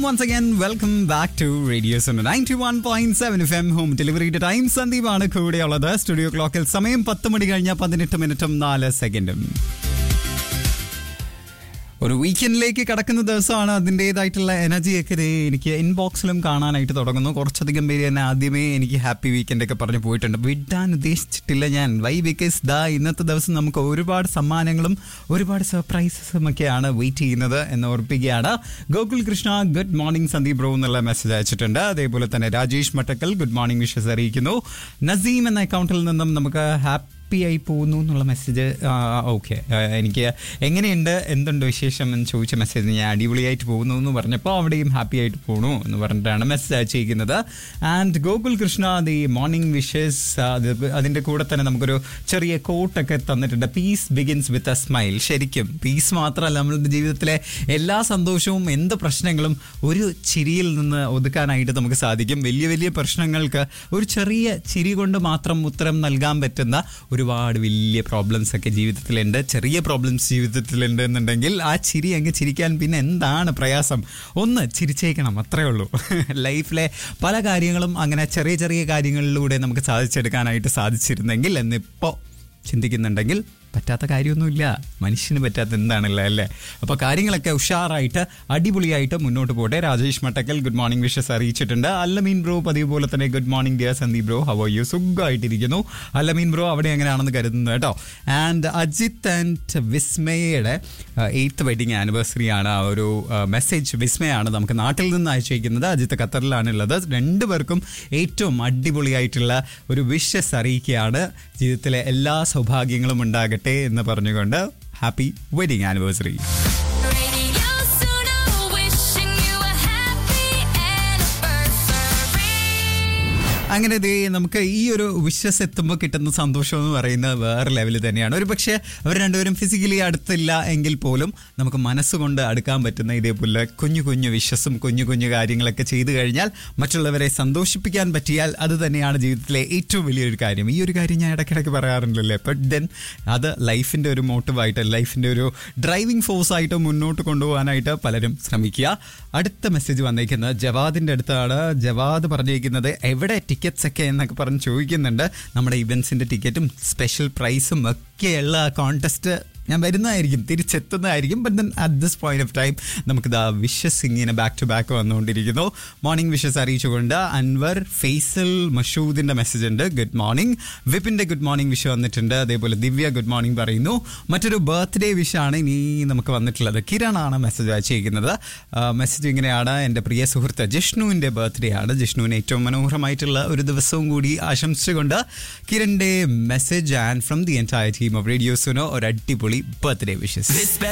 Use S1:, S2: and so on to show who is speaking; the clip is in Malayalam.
S1: Once again welcome back to radio ninety one point seven F M home ഡെലിവറിയുടെ ടൈം സന്ദീപാണ് കൂടെയുള്ളത് സ്റ്റുഡിയോ ക്ലോക്കിൽ സമയം പത്ത് മണി കഴിഞ്ഞ പതിനെട്ട് മിനിറ്റും നാല് സെക്കൻഡും ഒരു വീക്കെൻഡിലേക്ക് കടക്കുന്ന ദിവസമാണ് അതിൻ്റെതായിട്ടുള്ള എനർജിയൊക്കെ ദേ എനിക്ക് ഇൻബോക്സിലും കാണാനായിട്ട് തുടങ്ങുന്നു കുറച്ചധികം പേര് തന്നെ ആദ്യമേ എനിക്ക് ഹാപ്പി വീക്കെൻഡ് ഒക്കെ പറഞ്ഞു പോയിട്ടുണ്ട് വിടാൻ ഉദ്ദേശിച്ചിട്ടില്ല ഞാൻ വൈ ബിക്കോസ് ദാ ഇന്നത്തെ ദിവസം നമുക്ക് ഒരുപാട് സമ്മാനങ്ങളും ഒരുപാട് സർപ്രൈസസും ഒക്കെയാണ് വെയിറ്റ് ചെയ്യുന്നത് എന്ന് ഓർപ്പിക്കുകയാണ് Gokul Krishna good morning Sandeep bro എന്നുള്ള മെസ്സേജ് അയച്ചിട്ടുണ്ട് അതേപോലെ തന്നെ Rajesh Mattakkal good morning wishes അറിയിക്കുന്നു നസീം എന്ന അക്കൗണ്ടിൽ നിന്നും നമുക്ക് ഹാപ്പി ഹാപ്പി ആയി പോകുന്നു എന്നുള്ള മെസ്സേജ് ഓക്കെ എനിക്ക് എങ്ങനെയുണ്ട് എന്തുണ്ട് വിശേഷം എന്ന് ചോദിച്ച മെസ്സേജ് ഞാൻ അടിപൊളിയായിട്ട് പോകുന്നു എന്ന് പറഞ്ഞപ്പോൾ അവിടെയും ഹാപ്പി ആയിട്ട് പോകണു എന്ന് പറഞ്ഞിട്ടാണ് മെസ്സേജ് അയച്ചിരിക്കുന്നത് and Gokul Krishna the morning wishes അതിൻ്റെ കൂടെ തന്നെ നമുക്കൊരു ചെറിയ കോട്ടൊക്കെ തന്നിട്ടുണ്ട് peace begins with a smile ശരിക്കും പീസ് മാത്രമല്ല നമ്മളുടെ ജീവിതത്തിലെ എല്ലാ സന്തോഷവും എന്ത് പ്രശ്നങ്ങളും ഒരു ചിരിയിൽ നിന്ന് ഒതുക്കാനായിട്ട് നമുക്ക് സാധിക്കും വലിയ വലിയ പ്രശ്നങ്ങൾക്ക് ഒരു ചെറിയ ചിരി കൊണ്ട് മാത്രം ഉത്തരം നൽകാൻ പറ്റുന്ന ഒരുപാട് വലിയ പ്രോബ്ലംസ് ഒക്കെ ജീവിതത്തിലുണ്ട് ചെറിയ പ്രോബ്ലംസ് ജീവിതത്തിലുണ്ട് എന്നുണ്ടെങ്കിൽ ആ ചിരി അങ്ങ് ചിരിക്കാൻ പിന്നെ എന്താണ് പ്രയാസം ഒന്ന് ചിരിച്ചേക്കണം അത്രേ ഉള്ളൂ ലൈഫിലെ പല കാര്യങ്ങളും അങ്ങനെ ചെറിയ ചെറിയ കാര്യങ്ങളിലൂടെ നമുക്ക് സാധിച്ചെടുക്കാനായിട്ട് സാധിച്ചിരുന്നെങ്കിൽ എന്നിപ്പോൾ ചിന്തിക്കുന്നുണ്ടെങ്കിൽ പറ്റാത്ത കാര്യമൊന്നുമില്ല മനുഷ്യന് പറ്റാത്ത എന്താണല്ലോ അല്ലേ അപ്പോൾ കാര്യങ്ങളൊക്കെ ഉഷാറായിട്ട് അടിപൊളിയായിട്ട് മുന്നോട്ട് പോട്ടെ Rajesh Mattakkal good morning wishes അറിയിച്ചിട്ടുണ്ട് അല്ലമീൻ ബ്രോ പതിവ് പോലെ തന്നെ good morning dear Sandeep bro how are you സുഖമായിട്ടിരിക്കുന്നു അല്ലമീൻ ബ്രോ അവിടെ എങ്ങനെയാണെന്ന് കരുതുന്നത് കേട്ടോ ആൻഡ് അജിത്ത് ആൻഡ് വിസ്മയയുടെ എയ്ത്ത് വെഡിങ് ആനിവേഴ്സറി ആണ് ആ ഒരു മെസ്സേജ് വിസ്മയാണ് നമുക്ക് നാട്ടിൽ നിന്ന് അയച്ചിരിക്കുന്നത് അജിത്ത് ഖത്തറിലാണുള്ളത് രണ്ടുപേർക്കും ഏറ്റവും അടിപൊളിയായിട്ടുള്ള ഒരു വിഷസ് അറിയിക്കുകയാണ് ജീവിതത്തിലെ എല്ലാ സൗഭാഗ്യങ്ങളും ഉണ്ടാകട്ടെ എന്ന് പറഞ്ഞുകൊണ്ട് happy wedding anniversary
S2: Radio Suno, wishing you a happy anniversary.
S1: അങ്ങനെ ദേ നമുക്ക് ഈ ഒരു വിശ്വസ് എത്തുമ്പോൾ കിട്ടുന്ന സന്തോഷം എന്ന് പറയുന്നത് വേറെ ലെവലിൽ തന്നെയാണ് ഒരു പക്ഷേ അവർ രണ്ടുപേരും ഫിസിക്കലി അടുത്തില്ല എങ്കിൽ പോലും നമുക്ക് മനസ്സുകൊണ്ട് അടുക്കാൻ പറ്റുന്ന ഇതേപോലെ കുഞ്ഞു കുഞ്ഞു വിശ്വസും കുഞ്ഞു കുഞ്ഞു കാര്യങ്ങളൊക്കെ ചെയ്തു കഴിഞ്ഞാൽ മറ്റുള്ളവരെ സന്തോഷിപ്പിക്കാൻ പറ്റിയാൽ അത് തന്നെയാണ് ജീവിതത്തിലെ ഏറ്റവും വലിയൊരു കാര്യം ഈ ഒരു കാര്യം ഞാൻ ഇടയ്ക്കിടയ്ക്ക് പറയാറുണ്ടല്ലേ ബട്ട് ദെൻ അത് ലൈഫിൻ്റെ ഒരു മോട്ടീവായിട്ട് ലൈഫിൻ്റെ ഒരു ഡ്രൈവിംഗ് ഫോഴ്സ് ആയിട്ട് മുന്നോട്ട് കൊണ്ടുപോകാനായിട്ട് പലരും ശ്രമിക്കുക അടുത്ത മെസ്സേജ് വന്നേക്കുന്നത് ജവാദിൻ്റെ അടുത്താണ് ജവാദ് പറഞ്ഞിരിക്കുന്നത് എവിടെ ടിക്കറ്റ്സ് ഒക്കെ എന്നൊക്കെ പറഞ്ഞ് ചോദിക്കുന്നുണ്ട് നമ്മുടെ ഇവൻസിൻ്റെ ടിക്കറ്റും സ്പെഷ്യൽ പ്രൈസും ഒക്കെയുള്ള കോൺടെസ്റ്റ് ഞാൻ വരുന്നതായിരിക്കും തിരിച്ചെത്തുന്നതായിരിക്കും but then at this point of time നമുക്ക് ദാ വിഷസ് ഇങ്ങനെ ബാക്ക് ടു ബാക്ക് വന്നുകൊണ്ടിരിക്കുന്നു മോർണിംഗ് വിഷസ് അറിയിച്ചുകൊണ്ട് അൻവർ ഫെയ്സൽ മഷൂദിന്റെ മെസ്സേജ് ഉണ്ട് ഗുഡ് മോർണിംഗ് വിപിന്റെ ഗുഡ് മോർണിംഗ് വിഷ് വന്നിട്ടുണ്ട് അതേപോലെ ദിവ്യ ഗുഡ് മോർണിംഗ് പറയുന്നു മറ്റൊരു ബർത്ത്ഡേ വിഷാണ് ഇനി നമുക്ക് വന്നിട്ടുള്ളത് കിരണാണ് മെസ്സേജ് അയച്ചിരിക്കുന്നത് മെസ്സേജ് ഇങ്ങനെയാണ് എൻ്റെ പ്രിയ സുഹൃത്ത് ജിഷ്ണുവിൻ്റെ ബർത്ത്ഡേ ആണ് ജിഷ്ണുവിന് ഏറ്റവും മനോഹരമായിട്ടുള്ള ഒരു ദിവസവും കൂടി ആശംസിച്ചുകൊണ്ട് കിരണിൻ്റെ message and from the entire team of radio Suno ഒരു അടിപൊളി ബർത്ത്ഡേ വിഷസ്
S3: This